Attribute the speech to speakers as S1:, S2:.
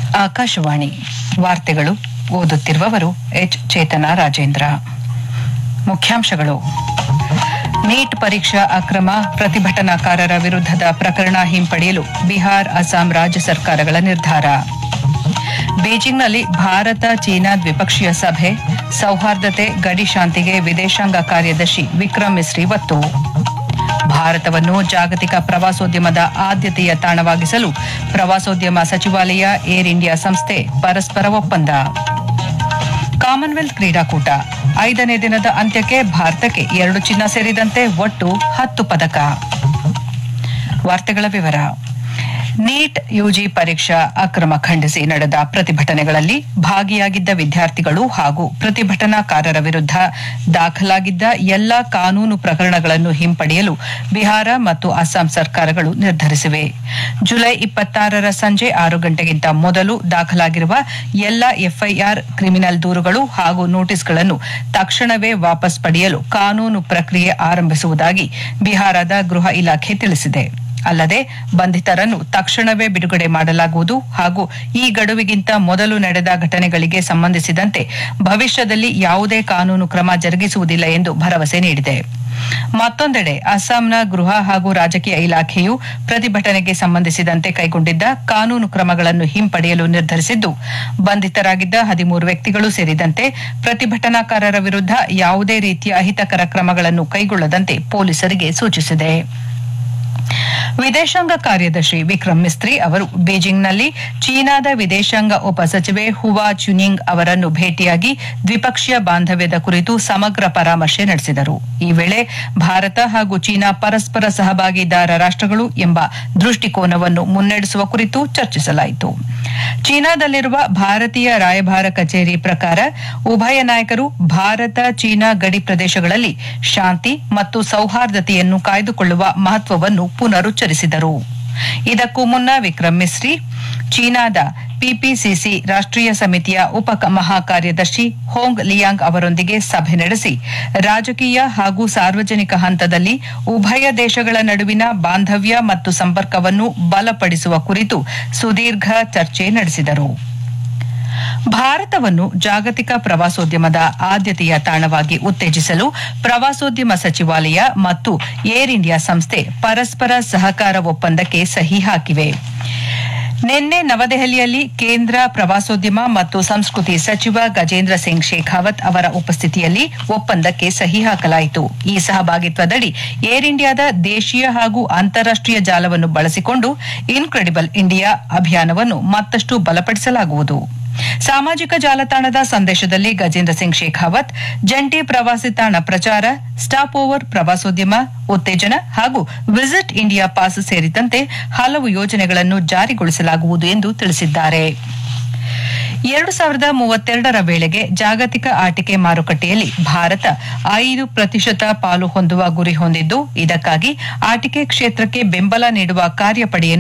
S1: ಆಕಾಶವಾಣಿ ವಾರ್ತೆಗಳು ಓದುತ್ತಿರುವವರು ಎಚ್ ಚೇತನ ರಾಜೇಂದ್ರ ಮುಖ್ಯಾಂಶಗಳು ನೀಟ್ ಪರೀಕ್ಷಾ ಅಕ್ರಮ ಪ್ರತಿಭಟನಾಕಾರರ ವಿರುದ್ಧದ ಪ್ರಕರಣ ಹಿಂಪಡೆಯಲು ಬಿಹಾರ್ ಅಸ್ಸಾಂ ರಾಜ್ಯ ಸರ್ಕಾರಗಳ ನಿರ್ಧಾರ ಬೀಜಿಂಗ್ನಲ್ಲಿ ಭಾರತ ಚೀನಾ ದ್ವಿಪಕ್ಷೀಯ ಸಭೆ ಸೌಹಾರ್ದತೆ ಗಡಿ ಶಾಂತಿಗೆ ವಿದೇಶಾಂಗ ಕಾರ್ಯದರ್ಶಿ ವಿಕ್ರಮ್ ಮಿಸ್ರಿ ಒತ್ತು ಭಾರತವನ್ನು ಜಾಗತಿಕ ಪ್ರವಾಸೋದ್ಯಮದ ಆದ್ಯತೆಯ ತಾಣವಾಗಿಸಲು ಪ್ರವಾಸೋದ್ಯಮ ಸಚಿವಾಲಯ ಏರ್ ಇಂಡಿಯಾ ಸಂಸ್ಥೆ ಪರಸ್ಪರ ಒಪ್ಪಂದ ಕಾಮನ್ವೆಲ್ತ್ ಕ್ರೀಡಾಕೂಟ ಐದನೇ ದಿನದ ಅಂತ್ಯಕ್ಕೆ ಭಾರತಕ್ಕೆ ಎರಡು ಚಿನ್ನ ಸೇರಿದಂತೆ ಒಟ್ಟು ಹತ್ತು ಪದಕ ವಾರ್ತೆಗಳ ವಿವರ ನೀಟ್ ಯುಜಿ ಪರೀಕ್ಷಾ ಅಕ್ರಮ ಖಂಡಿಸಿ ನಡೆದ ಪ್ರತಿಭಟನೆಗಳಲ್ಲಿ ಭಾಗಿಯಾಗಿದ್ದ ವಿದ್ಯಾರ್ಥಿಗಳು ಹಾಗೂ ಪ್ರತಿಭಟನಾಕಾರರ ವಿರುದ್ಧ ದಾಖಲಾಗಿದ್ದ ಎಲ್ಲಾ ಕಾನೂನು ಪ್ರಕರಣಗಳನ್ನು ಹಿಂಪಡೆಯಲು ಬಿಹಾರ ಮತ್ತು ಅಸ್ಸಾಂ ಸರ್ಕಾರಗಳು ನಿರ್ಧರಿಸಿವೆ ಜುಲೈ ಇಪ್ಪತ್ತಾರರ ಸಂಜೆ ಆರು ಗಂಟೆಗಿಂತ ಮೊದಲು ದಾಖಲಾಗಿರುವ ಎಲ್ಲಾ ಎಫ್ಐಆರ್ ಕ್ರಿಮಿನಲ್ ದೂರುಗಳು ಹಾಗೂ ನೋಟಿಸ್ಗಳನ್ನು ತಕ್ಷಣವೇ ವಾಪಸ್ ಪಡೆಯಲು ಕಾನೂನು ಪ್ರಕ್ರಿಯೆ ಆರಂಭಿಸುವುದಾಗಿ ಬಿಹಾರದ ಗೃಹ ಇಲಾಖೆ ತಿಳಿಸಿದೆ ಅಲ್ಲದೆ ಬಂಧಿತರನ್ನು ತಕ್ಷಣವೇ ಬಿಡುಗಡೆ ಮಾಡಲಾಗುವುದು ಹಾಗೂ ಈ ಗಡುವಿಗಿಂತ ಮೊದಲು ನಡೆದ ಘಟನೆಗಳಿಗೆ ಸಂಬಂಧಿಸಿದಂತೆ ಭವಿಷ್ಯದಲ್ಲಿ ಯಾವುದೇ ಕಾನೂನು ಕ್ರಮ ಜರುಗಿಸುವುದಿಲ್ಲ ಎಂದು ಭರವಸೆ ನೀಡಿದೆ ಮತ್ತೊಂದೆಡೆ ಅಸ್ಸಾಂನ ಗೃಹ ಹಾಗೂ ರಾಜಕೀಯ ಇಲಾಖೆಯು ಪ್ರತಿಭಟನೆಗೆ ಸಂಬಂಧಿಸಿದಂತೆ ಕೈಗೊಂಡಿದ್ದ ಕಾನೂನು ಕ್ರಮಗಳನ್ನು ಹಿಂಪಡೆಯಲು ನಿರ್ಧರಿಸಿದ್ದು ಬಂಧಿತರಾಗಿದ್ದ ಹದಿಮೂರು ವ್ಯಕ್ತಿಗಳು ಸೇರಿದಂತೆ ಪ್ರತಿಭಟನಾಕಾರರ ವಿರುದ್ಧ ಯಾವುದೇ ರೀತಿಯ ಅಹಿತಕರ ಕ್ರಮಗಳನ್ನು ಕೈಗೊಳ್ಳದಂತೆ ಪೊಲೀಸರಿಗೆ ಸೂಚಿಸಿದೆ ವಿದೇಶಾಂಗ ಕಾರ್ಯದರ್ಶಿ ವಿಕ್ರಮ್ ಮಿಸ್ತ್ರಿ ಅವರು ಬೀಜಿಂಗ್ನಲ್ಲಿ ಚೀನಾದ ವಿದೇಶಾಂಗ ಉಪಸಚಿವೆ ಹುವಾ ಚುನಿಂಗ್ ಅವರನ್ನು ಭೇಟಿಯಾಗಿ ದ್ವಿಪಕ್ಷೀಯ ಬಾಂಧವ್ಯದ ಕುರಿತು ಸಮಗ್ರ ಪರಾಮರ್ಶೆ ನಡೆಸಿದರು ಈ ವೇಳೆ ಭಾರತ ಹಾಗೂ ಚೀನಾ ಪರಸ್ಪರ ಸಹಭಾಗಿದಾರ ರಾಷ್ಟಗಳು ಎಂಬ ದೃಷ್ಟಿಕೋನವನ್ನು ಮುನ್ನಡೆಸುವ ಕುರಿತು ಚರ್ಚಿಸಲಾಯಿತು ಚೀನಾದಲ್ಲಿರುವ ಭಾರತೀಯ ರಾಯಭಾರ ಕಚೇರಿ ಪ್ರಕಾರ ಉಭಯ ನಾಯಕರು ಭಾರತ ಚೀನಾ ಗಡಿ ಪ್ರದೇಶಗಳಲ್ಲಿ ಶಾಂತಿ ಮತ್ತು ಸೌಹಾರ್ದತೆಯನ್ನು ಕಾಯ್ದುಕೊಳ್ಳುವ ಮಹತ್ವವನ್ನು ಪುನರುಚ್ಚರಿಸಿದರು ಇದಕ್ಕೂ ಮುನ್ನ ವಿಕ್ರಮ್ ಮಿಸ್ರಿ ಚೀನಾದ ಪಿಪಿಸಿಸಿ ರಾಷ್ಟ್ರೀಯ ಸಮಿತಿಯ ಉಪ ಮಹಾಕಾರ್ಯದರ್ಶಿ ಹೋಂಗ್ ಲಿಯಾಂಗ್ ಅವರೊಂದಿಗೆ ಸಭೆ ನಡೆಸಿ ರಾಜಕೀಯ ಹಾಗೂ ಸಾರ್ವಜನಿಕ ಹಂತದಲ್ಲಿ ಉಭಯ ದೇಶಗಳ ನಡುವಿನ ಬಾಂಧವ್ಯ ಮತ್ತು ಸಂಪರ್ಕವನ್ನು ಬಲಪಡಿಸುವ ಕುರಿತು ಸುದೀರ್ಘ ಚರ್ಚೆ ನಡೆಸಿದರು ಭಾರತವನ್ನು ಜಾಗತಿಕ ಪ್ರವಾಸೋದ್ಯಮದ ಆದ್ಯತೆಯ ತಾಣವಾಗಿ ಉತ್ತೇಜಿಸಲು ಪ್ರವಾಸೋದ್ಯಮ ಸಚಿವಾಲಯ ಮತ್ತು ಏರ್ ಇಂಡಿಯಾ ಸಂಸ್ಥೆ ಪರಸ್ಪರ ಸಹಕಾರ ಒಪ್ಪಂದಕ್ಕೆ ಸಹಿ ಹಾಕಿವೆ ನಿನ್ನೆ ನವದೆಹಲಿಯಲ್ಲಿ ಕೇಂದ್ರ ಪ್ರವಾಸೋದ್ಯಮ ಮತ್ತು ಸಂಸ್ಕೃತಿ ಸಚಿವ ಗಜೇಂದ್ರ ಸಿಂಗ್ ಶೇಖಾವತ್ ಅವರ ಉಪಸ್ಥಿತಿಯಲ್ಲಿ ಒಪ್ಪಂದಕ್ಕೆ ಸಹಿ ಹಾಕಲಾಯಿತು ಈ ಸಹಭಾಗಿತ್ವದಡಿ ಏರ್ ಇಂಡಿಯಾದ ದೇಶೀಯ ಹಾಗೂ ಅಂತಾರಾಷ್ಟೀಯ ಜಾಲವನ್ನು ಬಳಸಿಕೊಂಡು ಇನ್ಕ್ರೆಡಿಬಲ್ ಇಂಡಿಯಾ ಅಭಿಯಾನವನ್ನು ಮತ್ತಷ್ಟು ಬಲಪಡಿಸಲಾಗುವುದು ಸಾಮಾಜಿಕ ಜಾಲತಾಣದ ಸಂದೇಶದಲ್ಲಿ ಗಜೇಂದ್ರ ಸಿಂಗ್ ಶೇಖಾವತ್ ಜಂಟಿ ಪ್ರವಾಸಿ ತಾಣ ಪ್ರಚಾರ ಸ್ಟಾಪ್ ಓವರ್ ಪ್ರವಾಸೋದ್ಯಮ ಉತ್ತೇಜನ ಹಾಗೂ ವಿಸಿಟ್ ಇಂಡಿಯಾ ಪಾಸ್ ಸೇರಿದಂತೆ ಹಲವು ಯೋಜನೆಗಳನ್ನು ಜಾರಿಗೊಳಿಸಲಾಗುವುದು ಎಂದು ತಿಳಿಸಿದ್ದಾರೆ ಎರಡು ಸಾವಿರದ ಮೂವತ್ತೆರಡರ ವೇಳೆಗೆ ಜಾಗತಿಕ ಆಟಿಕೆ ಮಾರುಕಟ್ಟೆಯಲ್ಲಿ ಭಾರತ ಐದು ಪ್ರತಿಶತ ಪಾಲು ಹೊಂದುವ ಗುರಿ ಹೊಂದಿದ್ದು ಇದಕ್ಕಾಗಿ ಆಟಿಕೆ ಕ್ಷೇತ್ರಕ್ಕೆ ಬೆಂಬಲ ನೀಡುವ ಕಾರ್ಯಪಡೆಯನ್ನು